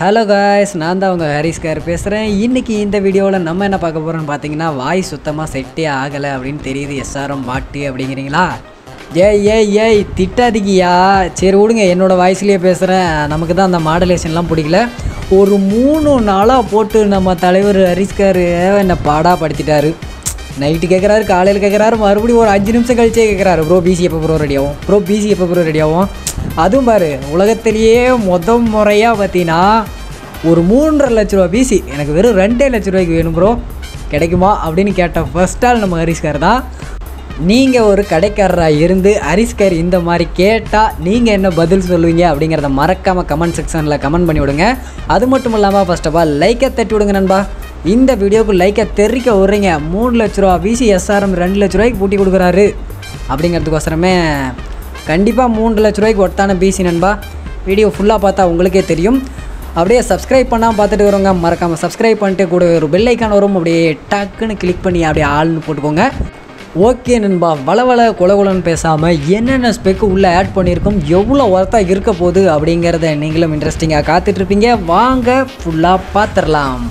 hello guys நான் தான் உங்கள் ஹரிஸ்கார் பேசுகிறேன் இன்றைக்கி இந்த வீடியோவில் நம்ம என்ன பார்க்க போகிறோம்னு பார்த்தீங்கன்னா வாய் சுத்தமாக செட்டே ஆகலை அப்படின்னு தெரியுது எஸ்ஆர்எம் பாட்டு அப்படிங்கிறீங்களா ஏய் ஏய் ஏய் திட்டாதீங்கயா சரி விடுங்க என்னோடய வாய்ஸ்லேயே பேசுகிறேன் நமக்கு தான் அந்த மாடலேஷன்லாம் பிடிக்கல ஒரு மூணு நாளாக போட்டு நம்ம தலைவர் ஹரிஸ்கார் என்னை பாடாக படுத்திட்டாரு நைட்டு கேட்குறாரு காலையில் கேட்குறாரு மறுபடியும் ஒரு அஞ்சு நிமிஷம் கழிச்சே கேட்குறாரு ப்ரோ பிசி எப்போ ப்ரோ ரெடி ஆகும் ப்ரோ பிசி எப்போ ப்ரோ ரெடி ஆகும் அதுவும் பாரு உலகத்திலேயே முத முறையாக பார்த்தீங்கன்னா ஒரு மூன்றரை லட்ச ரூபா பிசி எனக்கு வெறும் ரெண்டே லட்ச ரூபாய்க்கு வேணும் ப்ரோ கிடைக்குமா அப்படின்னு கேட்ட ஃபர்ஸ்ட் ஆள் நம்ம ஹரிஸ்கார் தான் நீங்கள் ஒரு கடைக்காரராக இருந்து ஹரிஸ்கர் இந்த மாதிரி கேட்டால் நீங்கள் என்ன பதில் சொல்லுவீங்க அப்படிங்கிறத மறக்காமல் கமெண்ட் செக்ஷனில் கமெண்ட் பண்ணி விடுங்க அது மட்டும் இல்லாமல் ஃபர்ஸ்ட் ஆஃப் ஆல் லைக்கை தட்டி விடுங்க நண்பா இந்த வீடியோக்கு லைக்கை தெரிக்க விட்றீங்க மூணு லட்ச ரூபா பிசி எஸ்ஆர்எம் ரெண்டு லட்ச ரூபாய்க்கு பூட்டி கொடுக்குறாரு அப்படிங்கிறதுக்கோசரமே கண்டிப்பாக மூன்று லட்ச ரூபாய்க்கு ஒட்டான பிசி நண்பா வீடியோ ஃபுல்லாக பார்த்தா உங்களுக்கே தெரியும் அப்படியே சப்ஸ்கிரைப் பண்ணாமல் பார்த்துட்டு வரவங்க மறக்காமல் சப்ஸ்கிரைப் பண்ணிட்டு கூட ஒரு பெல் ஐக்கான் வரும் அப்படியே டக்குன்னு கிளிக் பண்ணி அப்படியே ஆள்னு போட்டுக்கோங்க ஓகே நண்பா வளவள குலகுலன்னு பேசாமல் என்னென்ன ஸ்பெக்கு உள்ளே ஆட் பண்ணியிருக்கோம் எவ்வளோ ஒர்த்தாக இருக்க போகுது அப்படிங்கிறத நீங்களும் இன்ட்ரெஸ்டிங்காக காத்துட்ருப்பீங்க வாங்க ஃபுல்லாக பார்த்துடலாம்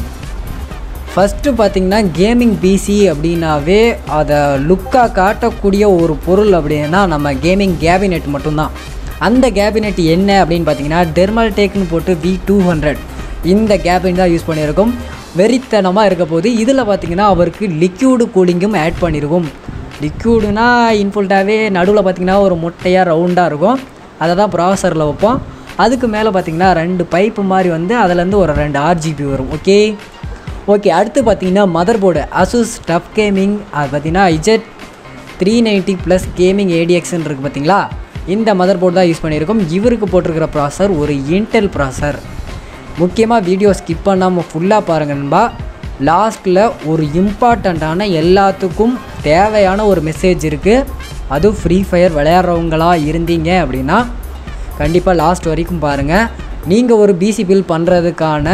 ஃபஸ்ட்டு பார்த்தீங்கன்னா கேமிங் பிசி அப்படின்னாவே அதை லுக்காக காட்டக்கூடிய ஒரு பொருள் அப்படின்னா நம்ம கேமிங் கேபினெட் மட்டும்தான் அந்த கேபினெட் என்ன அப்படின்னு பார்த்தீங்கன்னா டெர்மல் டேக்னு போட்டு வி டூ ஹண்ட்ரட் இந்த கேபின் தான் யூஸ் பண்ணியிருக்கோம் வெறித்தனமாக இருக்க போது இதில் பார்த்தீங்கன்னா அவருக்கு லிக்யூடு கூலிங்கும் ஆட் பண்ணியிருக்கும் லிக்யூடுனா இன்ஃபுல்ட்டாகவே நடுவில் பார்த்தீங்கன்னா ஒரு முட்டையாக ரவுண்டாக இருக்கும் அதை தான் ப்ராசரில் வைப்போம் அதுக்கு மேலே பார்த்தீங்கன்னா ரெண்டு பைப்பு மாதிரி வந்து அதுலேருந்து ஒரு ரெண்டு ஆர்ஜிபி வரும் ஓகே ஓகே அடுத்து பார்த்தீங்கன்னா mother board ASUS TUF gaming அது பார்த்தீங்கன்னா Z three ninety plus gaming ஏடிஎக்ஸ்ன்னு இருக்குது பார்த்தீங்களா இந்த மதர் போர்டு தான் யூஸ் பண்ணியிருக்கோம் இவருக்கு போட்டிருக்கிற ப்ராசர் ஒரு இன்டெல் ப்ராசர் முக்கியமாக வீடியோ ஸ்கிப் பண்ணாமல் ஃபுல்லாக பாருங்க நண்பா லாஸ்ட்டில் ஒரு இம்பார்ட்டண்ட்டான எல்லாத்துக்கும் தேவையான ஒரு மெசேஜ் இருக்குது அதுவும் ஃப்ரீ ஃபயர் விளையாடுறவங்களா இருந்தீங்க அப்படின்னா கண்டிப்பாக லாஸ்ட் வரைக்கும் பாருங்கள் நீங்கள் ஒரு பிசி பில் பண்ணுறதுக்கான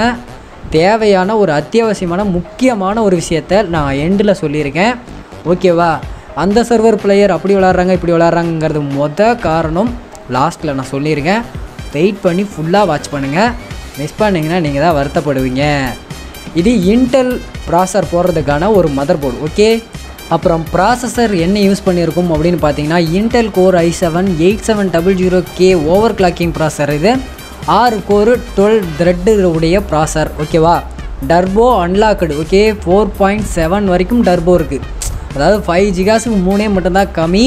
தேவையான ஒரு அத்தியாவசியமான முக்கியமான ஒரு விஷயத்த நான் எண்டில் சொல்லியிருக்கேன் ஓகேவா அந்த சர்வர் பிளேயர் அப்படி விளாட்றாங்க இப்படி விளாட்றாங்கிறது மொத காரணம் லாஸ்ட்டில் நான் சொல்லியிருக்கேன் வெயிட் பண்ணி ஃபுல்லாக வாட்ச் பண்ணுங்கள் மிஸ் பண்ணிங்கன்னா நீங்கள் தான் வருத்தப்படுவீங்க இது இன்டெல் ப்ராசர் போடுறதுக்கான ஒரு மதர் போர்டு ஓகே அப்புறம் ப்ராசஸர் என்ன யூஸ் பண்ணியிருக்கும் அப்படின்னு பார்த்தீங்கன்னா Intel core i seven eight seven double zero K over clocking processor இது ஆறு கோரு டுவெல் த்ரெட்டு உடைய ப்ராசர் ஓகேவா turbo unlocked okay four point seven வரைக்கும் டர்போ இருக்குது அதாவது ஃபைவ் ஜிகாஸுக்கு மூணே மட்டும்தான் கம்மி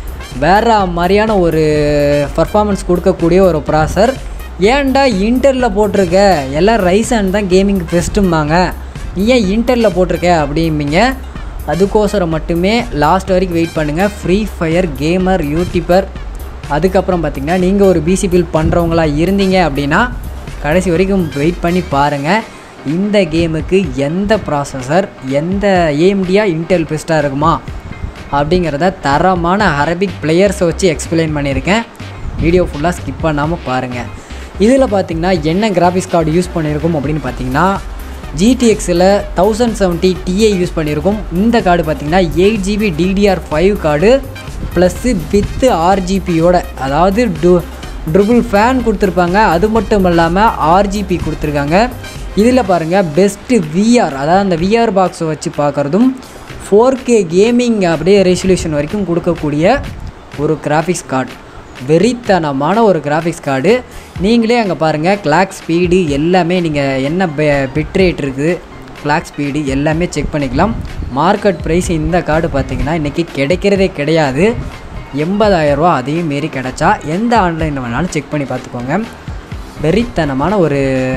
வேறு மாதிரியான ஒரு பர்ஃபார்மன்ஸ் கொடுக்கக்கூடிய ஒரு ப்ராசர் ஏன்டா இன்டரில் போட்டிருக்க எல்லாம் ரைசன் தான் கேமிங் பெஸ்ட்டும்பாங்க நீ ஏன் இன்டரில் போட்டிருக்க அப்படிம்பீங்க அதுக்கோசரம் மட்டுமே லாஸ்ட் வரைக்கும் வெயிட் பண்ணுங்கள் ஃப்ரீ ஃபயர் கேமர் யூடியூபர் அதுக்கப்புறம் பார்த்திங்கன்னா நீங்கள் ஒரு பிசி பில் பண்ணுறவங்களா இருந்தீங்க அப்படின்னா கடைசி வரைக்கும் வெயிட் பண்ணி பாருங்கள் இந்த கேமுக்கு எந்த ப்ராசஸர் எந்த ஏஎம்டியா இன்டெல் பெஸ்ட்டாக இருக்குமா அப்படிங்கிறத தரமான அரபிக் பிளேயர்ஸை வச்சு எக்ஸ்பிளைன் பண்ணியிருக்கேன் வீடியோ ஃபுல்லாக ஸ்கிப் பண்ணாமல் பாருங்கள் இதில் பார்த்திங்கன்னா என்ன கிராஃபிக்ஸ் கார்டு யூஸ் பண்ணியிருக்கோம் அப்படின்னு பார்த்தீங்கன்னா ஜிடிஎக்ஸில் தௌசண்ட் செவன்ட்டி டிஐ யூஸ் பண்ணியிருக்கோம் இந்த கார்டு பார்த்திங்கன்னா eight GB DDR five card plus with ஆர்ஜிபியோட அதாவது டு ட்ரிபிள் ஃபேன் கொடுத்துருப்பாங்க அது மட்டும் இல்லாமல் ஆர்ஜிபி கொடுத்துருக்காங்க இதில் பாருங்கள் பெஸ்ட்டு விஆர் அதாவது அந்த விஆர் பாக்ஸை வச்சு பார்க்குறதும் ஃபோர் கே கேமிங் அப்படியே ரெசல்யூஷன் வரைக்கும் கொடுக்கக்கூடிய ஒரு கிராஃபிக்ஸ் கார்டு வெறித்தனமான ஒரு கிராஃபிக்ஸ் கார்டு நீங்களே அங்கே பாருங்கள் கிளாக் ஸ்பீடு எல்லாமே நீங்கள் என்ன பிட் ரேட் இருக்குது கிளாக் ஸ்பீடு எல்லாமே செக் பண்ணிக்கலாம் மார்க்கெட் ப்ரைஸ் இந்த கார்டு பார்த்தீங்கன்னா இன்றைக்கி கிடைக்கிறதே கிடையாது எண்பதாயிரரூவா அதையும் மாரி கிடச்சா எந்த ஆன்லைனில் வேணாலும் செக் பண்ணி பார்த்துக்கோங்க வெறித்தனமான ஒரு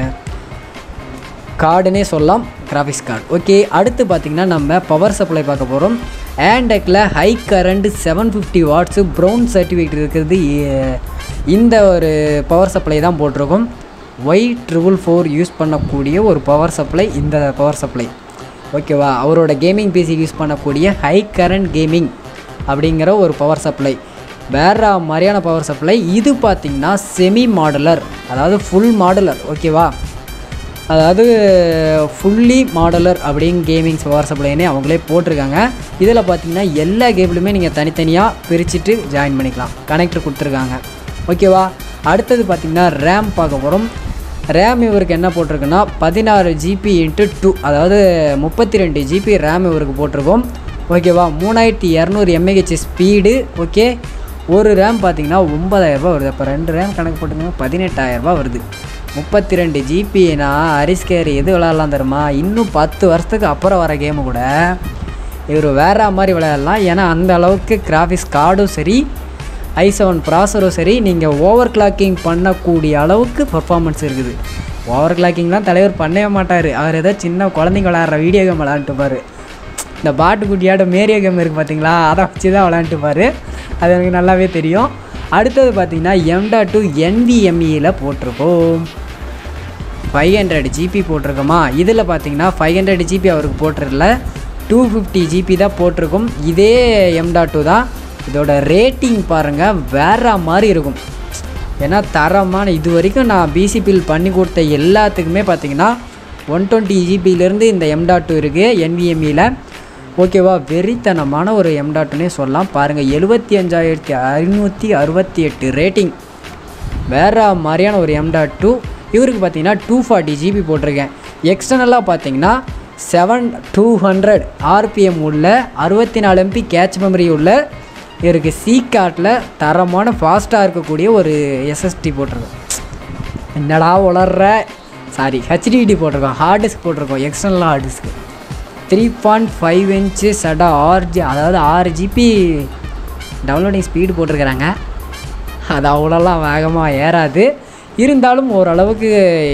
கார்டுனே சொல்லலாம் கிராஃபிக்ஸ் கார்டு ஓகே அடுத்து பார்த்திங்கன்னா நம்ம பவர் சப்ளை பார்க்க போகிறோம் ஆண்டெக்கில் high current seven fifty watts bronze certificate இருக்கிறது எ- இந்த ஒரு பவர் சப்ளை தான் போட்டிருக்கோம் ஒய் ட்ரிபிள் ஃபோர் யூஸ் பண்ணக்கூடிய ஒரு பவர் சப்ளை இந்த பவர் சப்ளை ஓகேவா அவரோட கேமிங் பிசி யூஸ் பண்ணக்கூடிய ஹை கரண்ட் கேமிங் அப்படிங்கிற ஒரு பவர் சப்ளை வேற மாதிரியான பவர் சப்ளை இது பார்த்திங்கன்னா செமி மாடுலர் அதாவது ஃபுல் மாடுலர் ஓகேவா அதாவது ஃபுல்லி மாடலர் அப்படின்னு கேமிங் பவர் சப்ளைனே அவங்களே போட்டிருக்காங்க இதில் பார்த்தீங்கன்னா எல்லா கேபிளுமே நீங்கள் தனித்தனியாக பிரிச்சுட்டு ஜாயின் பண்ணிக்கலாம் கனெக்டர் கொடுத்துருக்காங்க ஓகேவா அடுத்தது பார்த்திங்கன்னா ரேம் பார்க்க போகிறோம் ரேம் இவருக்கு என்ன போட்டிருக்குன்னா பதினாறு ஜிபி இன்ட்டு டூ அதாவது முப்பத்தி ரெண்டு ஜிபி ரேம் இவருக்கு போட்டிருக்கோம் ஓகேவா மூணாயிரத்தி இரநூறு எம்ஏஹெச் ஸ்பீடு ஓகே ஒரு ரேம் பார்த்தீங்கன்னா ஒன்பதாயிரரூபா வருது அப்போ ரெண்டு ரேம் கணக்கு போட்டுங்க பதினெட்டாயிரரூபா வருது முப்பத்தி ரெண்டு ஜிபினா அரிஸ்கேர் எது விளாட்லாம் தருமா இன்னும் பத்து வருஷத்துக்கு அப்புறம் வர கேமு கூட இவர் வேற மாதிரி விளையாடலாம் ஏன்னா அந்த அளவுக்கு கிராஃபிக்ஸ் கார்டும் சரி ஐ செவன் ப்ராசரும் சரி நீங்கள் ஓவர் கிளாக்கிங் பண்ணக்கூடிய அளவுக்கு பர்ஃபார்மன்ஸ் இருக்குது ஓவர் கிளாக்கிங்லாம் தலைவர் பண்ணவே மாட்டார் அவர் ஏதோ சின்ன குழந்தைங்க விளையாடுற வீடியோ கேம் விளையாண்டுப்பார் இந்த பாட்டுக்குட்டியாட மேரியோ கேம் இருக்குது பார்த்தீங்களா அதை வச்சு தான் விளையாண்டுப்பார் அது எனக்கு நல்லாவே தெரியும் அடுத்தது பார்த்தீங்கன்னா எம்டா டூ என்விஎம்இயில் போட்டிருக்கோம் ஃபைவ் ஹண்ட்ரட் ஜிபி போட்டிருக்கோமா இதில் பார்த்தீங்கன்னா ஃபைவ் ஹண்ட்ரட் ஜிபி அவருக்கு போட்டிருக்கல டூ ஃபிஃப்டி ஜிபி தான் போட்டிருக்கும் இதே எம்டா டூ தான் இதோட ரேட்டிங் பாருங்கள் வேற மாதிரி இருக்கும் ஏன்னா தரமான இது வரைக்கும் நான் பிசி பில் பண்ணி கொடுத்த எல்லாத்துக்குமே பார்த்தீங்கன்னா ஒன் டுவெண்ட்டி ஜிபியிலேருந்து இந்த எம்டா டூ இருக்குது என்விஎம்இயில் ஓகேவா வெறித்தனமான ஒரு எம்டாட்டுன்னே சொல்லலாம் பாருங்கள் எழுபத்தி அஞ்சாயிரத்தி ஐநூற்றி அறுபத்தி எட்டு ரேட்டிங் வேற மாதிரியான ஒரு எம்டா டூ இவருக்கு பார்த்தீங்கன்னா டூ ஃபார்ட்டி ஜிபி போட்டிருக்கேன் எக்ஸ்டர்னலாக பார்த்தீங்கன்னா செவன் டூ ஹண்ட்ரட் ஆர்பிஎம் உள்ள அறுபத்தி நாலு எம்பி கேட்ச் மெமரி உள்ள இவருக்கு சி கார்ட்டில் தரமான ஃபாஸ்ட்டாக இருக்கக்கூடிய ஒரு எஸ்எஸ்டி போட்டிருக்கோம் என்னடா உளர்ற சாரி ஹெச்டிடி போட்டிருக்கோம் ஹார்ட் டிஸ்க் போட்டிருக்கோம் external hard disk three point five inch SATA ஆறு ஜி அதாவது ஆறு ஜிபி டவுன்லோடிங் ஸ்பீடு போட்டிருக்கிறாங்க அது அவ்வளோலாம் வேகமாக ஏறாது இருந்தாலும் ஓரளவுக்கு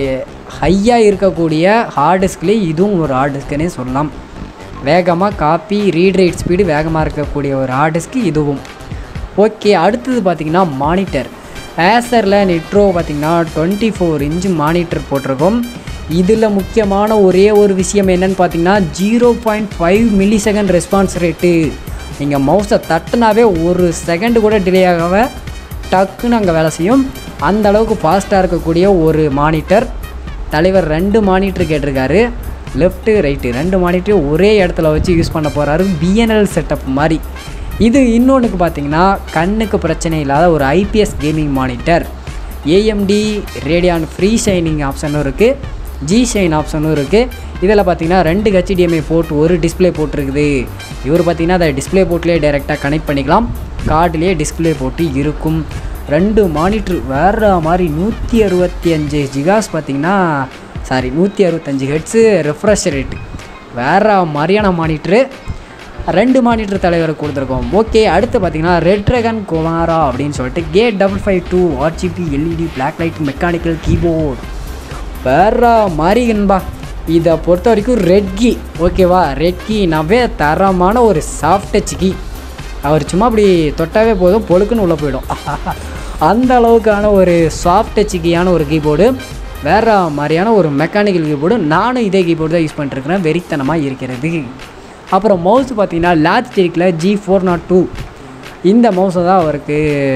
ஹையாக இருக்கக்கூடிய ஹார்ட் டிஸ்க்லேயே இதுவும் ஒரு ஹார்ட் டிஸ்க்குன்னே சொல்லலாம் வேகமாக காப்பி ரீட் ரைட் ஸ்பீடு வேகமாக இருக்கக்கூடிய ஒரு ஹார்ட் டிஸ்க்கு இதுவும் ஓகே அடுத்தது பார்த்திங்கன்னா மானிட்டர் ஏசரில் நிட்ரோ பார்த்திங்கன்னா டுவெண்ட்டி ஃபோர் இன்ச் மானிட்டர் போட்டிருக்கோம் இதில் முக்கியமான ஒரே ஒரு விஷயம் என்னன்னு பார்த்தீங்கன்னா zero point five milli second response rate நீங்கள் மவுஸை தட்டுனாவே ஒரு செகண்டு கூட டிலே ஆகாம டக்குன்னு அங்கே வேலை செய்யும் அந்த அளவுக்கு ஃபாஸ்ட்டாக இருக்கக்கூடிய ஒரு மானிட்டர் தலைவர் ரெண்டு மானிட்டர் கேட்டிருக்காரு லெஃப்ட்டு ரைட்டு ரெண்டு மானிட்டர் ஒரே இடத்துல வச்சு யூஸ் பண்ண போகிறாரு பிஎன்எல் செட்டப் மாதிரி இது இன்னொன்றுக்கு பார்த்தீங்கன்னா கண்ணுக்கு பிரச்சனை இல்லாத ஒரு IPS gaming monitor AMD Radeon free shining ஆப்ஷனும் இருக்குது ஜி ஷைன் ஆப்ஷனும் இருக்குது இதில் பார்த்தீங்கன்னா ரெண்டு ஹெச்டிஎம்ஐ போர்ட் ஒரு டிஸ்ப்ளே போட்டிருக்குது இவர் பார்த்தீங்கன்னா அதை டிஸ்ப்ளே போர்ட்லேயே டைரெக்டாக கனெக்ட் பண்ணிக்கலாம் கார்டுலேயே டிஸ்ப்ளே போட்டு இருக்கும் ரெண்டு மானிட்ரு வேறு மாதிரி நூற்றி அறுபத்தி அஞ்சு ஜிகாஸ் பார்த்தீங்கன்னா சாரி நூற்றி அறுபத்தஞ்சு ஹெட்ஸு ரெஃப்ரெஷ் ரேட்டு வேறு மாதிரியான மானிட்ரு ரெண்டு மானிட்டர் தலைவர் கொடுத்துருக்கோம் ஓகே அடுத்து பார்த்தீங்கன்னா ரெட் ட்ராகன் குமாரா அப்படின்னு சொல்லிட்டு K double five two RGB LED black light mechanical keyboard வேற மாதிரி என்பா இதை பொறுத்த வரைக்கும் ரெட் கீ ஓகேவா ரெட் கீனாவே தரமான ஒரு சாஃப்ட் டச் கீ அவர் சும்மா அப்படி தொட்டாவே போதும் பொழுக்குன்னு உள்ளே போயிடும் அந்த அளவுக்கான ஒரு சாஃப்ட் டச் கீயான ஒரு கீபோர்டு வேற மாதிரியான ஒரு மெக்கானிக்கல் கீபோர்டு நானும் இதே கீபோர்டு தான் யூஸ் பண்ணிட்டுருக்கிறேன் வெறித்தனமாக இருக்கிறது அப்புறம் மவுஸ் பார்த்தீங்கன்னா லாஜிடெக்கில் ஜி ஃபோர் நாட் டூ இந்த மவுஸை தான் அவருக்கு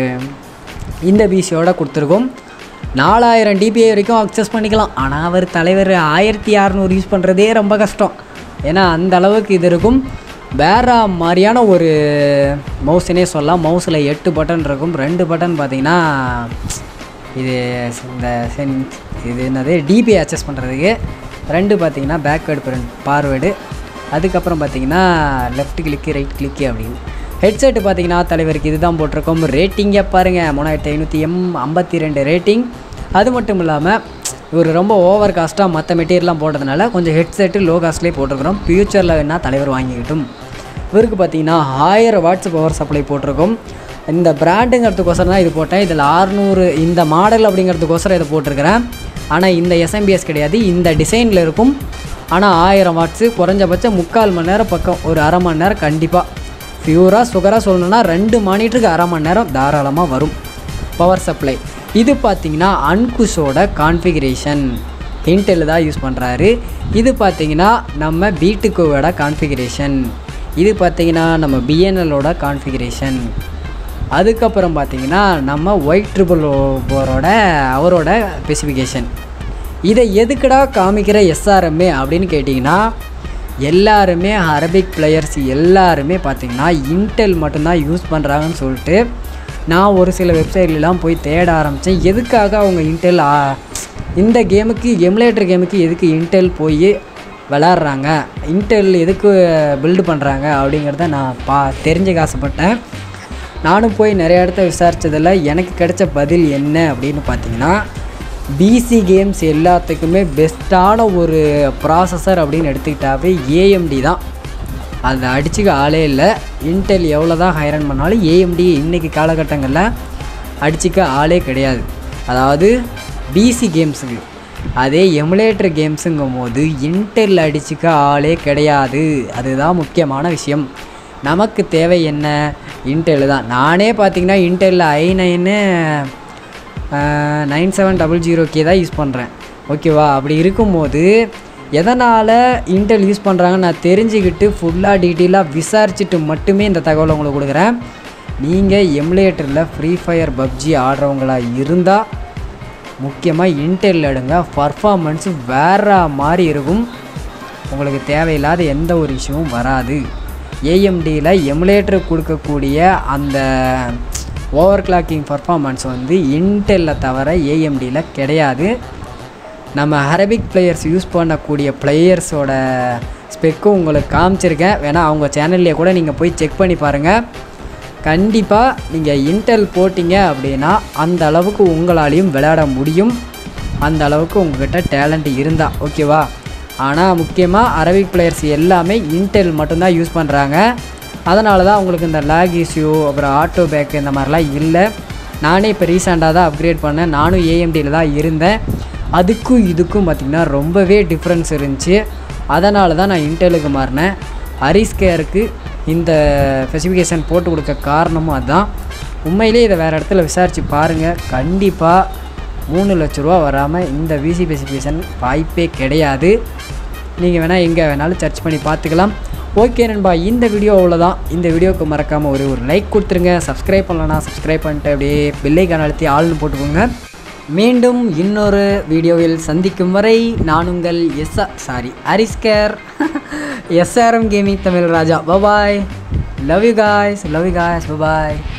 இந்த பிசியோட கொடுத்துருக்கோம் நாலாயிரம் டிபிஐ வரைக்கும் அக்சஸ் பண்ணிக்கலாம் ஆனால் அவர் தலைவர் ஆயிரத்தி அறநூறு யூஸ் பண்ணுறதே ரொம்ப கஷ்டம் ஏன்னா அந்த அளவுக்கு இது இருக்கும் வேற மாதிரியான ஒரு மவுஸ்னே சொல்லலாம் மவுஸில் எட்டு பட்டன் இருக்கும் ரெண்டு பட்டன் பார்த்தீங்கன்னா இது இந்த சென் இது என்னது டிபி அக்சஸ் பண்ணுறதுக்கு ரெண்டு பார்த்தீங்கன்னா பேக்வேர்டு ஃப்ரண்ட் ஃபார்வேர்டு அதுக்கப்புறம் பார்த்தீங்கன்னா லெஃப்ட் கிளிக்கு ரைட் கிளிக்கு அப்படின்னு ஹெட்செட்டு பார்த்தீங்கன்னா தலைவருக்கு இதுதான் போட்டிருக்கோம் ரேட்டிங்கே பாருங்கள் மூணாயிரத்தி ஐநூற்றி எம் ஐம்பத்தி ரெண்டு ரேட்டிங் அது மட்டும் இல்லாமல் இவர் ரொம்ப ஓவர் காஸ்ட்டாக மற்ற மெட்டீரியல்லாம் போட்டதுனால கொஞ்சம் ஹெட்செட்டு லோ காஸ்ட்லேயே போட்டிருக்கிறோம் ஃப்யூச்சரில் வேணால் தலைவர் வாங்கிக்கிட்டும் இவருக்கு பார்த்தீங்கன்னா ஆயிரம் வாட்ஸ் பவர் சப்ளை போட்டிருக்கோம் இந்த பிராண்டுங்கிறதுக்கோசரம் தான் இது போட்டேன் இதில் ஆறுநூறு இந்த மாடல் அப்படிங்கிறதுக்கோசரம் இதை போட்டிருக்கிறேன் ஆனால் இந்த எஸ்எம்பிஎஸ் கிடையாது இந்த டிசைனில் இருக்கும் ஆனால் ஆயிரம் வாட்ஸு குறைஞ்சபட்சம் முக்கால் மணி நேரம் பக்கம் ஒரு அரை மணி நேரம் கண்டிப்பாக பியூராக சுகராக சொல்லணும்னா ரெண்டு மானிட்டருக்கு அரை மணி நேரம் தாராளமாக வரும் பவர் சப்ளை இது பார்த்தீங்கன்னா அன்குஷோட கான்ஃபிகரேஷன் இன்டெல் தான் யூஸ் பண்ணுறாரு இது பார்த்தீங்கன்னா நம்ம பீட்டுக்கோவோட கான்ஃபிகரேஷன் இது பார்த்தீங்கன்னா நம்ம பிஎன்எல்லோட கான்ஃபிகரேஷன் அதுக்கப்புறம் பார்த்தீங்கன்னா நம்ம ஒயிட் ட்ரிபிள் போரோட அவரோட ஸ்பெசிஃபிகேஷன் இதை எதுக்குடா காமிக்கிற எஸ்ஆர்எம்ஏ அப்படின்னு கேட்டிங்கன்னா எல்லாருமே அரபிக் பிளேயர்ஸ் எல்லாருமே பார்த்தீங்கன்னா இன்டெல் மட்டும்தான் யூஸ் பண்ணுறாங்கன்னு சொல்லிட்டு நான் ஒரு சில வெப்சைட்லலாம் போய் தேட ஆரம்பித்தேன் எதுக்காக அவங்க இன்டெல் இந்த கேமுக்கு எமுலேட்டர் கேமுக்கு எதுக்கு இன்டெல் போய் விளாட்றாங்க இன்டெல் எதுக்கு பில்டு பண்ணுறாங்க அப்படிங்கிறத நான் பா தெரிஞ்சுக்க ஆசைப்பட்டேன் நானும் போய் நிறைய இடத்த விசாரித்ததில் எனக்கு கிடைச்ச பதில் என்ன அப்படின்னு பார்த்தீங்கன்னா பிசி கேம்ஸ் எல்லாத்துக்குமே பெஸ்ட்டான ஒரு ப்ராசஸர் அப்படின்னு எடுத்துக்கிட்டாவே ஏஎம்டி தான் அதை அடிச்சுக்க ஆளே இல்லை இன்டெல் எவ்வளோ தான் ஹைரன் பண்ணாலும் ஏஎம்டி இன்றைக்கி காலகட்டங்களில் அடிச்சுக்க ஆளே கிடையாது அதாவது பிசி கேம்ஸுக்கு அதே எமுலேட்டர் கேம்ஸுங்கும் போது இன்டெல் அடிச்சுக்க ஆளே கிடையாது அதுதான் முக்கியமான விஷயம் நமக்கு தேவை என்ன இன்டெல் தான் நானே பார்த்தீங்கன்னா இன்டெல்லில் i nine nine seven double zero K தான் யூஸ் பண்ணுறேன் ஓகேவா அப்படி இருக்கும்போது எதனால் இன்டெல் யூஸ் பண்ணுறாங்கன்னு நான் தெரிஞ்சுக்கிட்டு ஃபுல்லாக டீட்டெயிலாக விசாரிச்சுட்டு மட்டுமே இந்த தகவலை உங்களுக்கு கொடுக்குறேன் நீங்கள் எமுலேட்டரில் ஃப்ரீ ஃபயர் பப்ஜி ஆடுறவங்களா இருந்தால் முக்கியமாக இன்டெல் எடுங்க பர்ஃபார்மன்ஸு வேறு மாதிரி இருக்கும் உங்களுக்கு தேவையில்லாத எந்த ஒரு இஷ்யூவும் வராது ஏஎம்டியில் எமுலேட்டர் கொடுக்கக்கூடிய அந்த ஓவர் கிளாக்கிங் பர்ஃபார்மன்ஸ் வந்து இன்டெல்லில் தவிர ஏஎம்டியில் கிடையாது நம்ம அரபிக் பிளேயர்ஸ் யூஸ் பண்ணக்கூடிய பிளேயர்ஸோட ஸ்பெக்கும் உங்களுக்கு காமிச்சிருக்கேன் வேணால் அவங்க சேனல்லையே கூட நீங்கள் போய் செக் பண்ணி பாருங்கள் கண்டிப்பாக நீங்கள் இன்டெல் போட்டிங்க அப்படின்னா அந்த அளவுக்கு உங்களாலையும் விளையாட முடியும் அந்த அளவுக்கு உங்ககிட்ட டேலண்ட் இருந்தால் ஓகேவா ஆனால் முக்கியமாக அரபிக் பிளேயர்ஸ் எல்லாமே இன்டெல் மட்டும்தான் யூஸ் பண்ணுறாங்க அதனால தான் உங்களுக்கு இந்த லேக் இஷ்யூ அப்புறம் ஆட்டோ பேக் இந்த மாதிரிலாம் இல்லை நானே இப்போ ரீசெண்டாக தான் அப்கிரேட் பண்ணேன் நானும் ஏஎம்டியில் தான் இருந்தேன் அதுக்கும் இதுக்கும் பார்த்திங்கன்னா ரொம்பவே டிஃப்ரென்ஸ் இருந்துச்சு அதனால தான் நான் இன்டெலுக்கு மாறினேன் அரிஸ்கேருக்கு இந்த ஸ்பெசிஃபிகேஷன் போட்டு கொடுக்க காரணமும் அதுதான் உண்மையிலே இதை வேறு இடத்துல விசாரித்து பாருங்கள் கண்டிப்பாக மூணு லட்ச ரூபா வராமல் இந்த விசி ஸ்பெசிஃபிகேஷன் வாய்ப்பே கிடையாது நீங்கள் வேணால் எங்கே வேணாலும் சர்ச் பண்ணி பார்த்துக்கலாம் ஓகே நண்பா இந்த வீடியோ அவ்வளோதான் இந்த வீடியோவுக்கு மறக்காமல் ஒரு ஒரு லைக் கொடுத்துருங்க சப்ஸ்கிரைப் பண்ணலன்னா சப்ஸ்கிரைப் பண்ணிட்டு அப்படியே பெல்லைக்கான அழுத்தி ஆள்னு போட்டுக்கோங்க மீண்டும் இன்னொரு வீடியோவில் சந்திக்கும் வரை நான் உங்கள் எஸ் சாரி அரிஸ்கர் SRM gaming Tamil Raja bye bye love you guys love you guys bye bye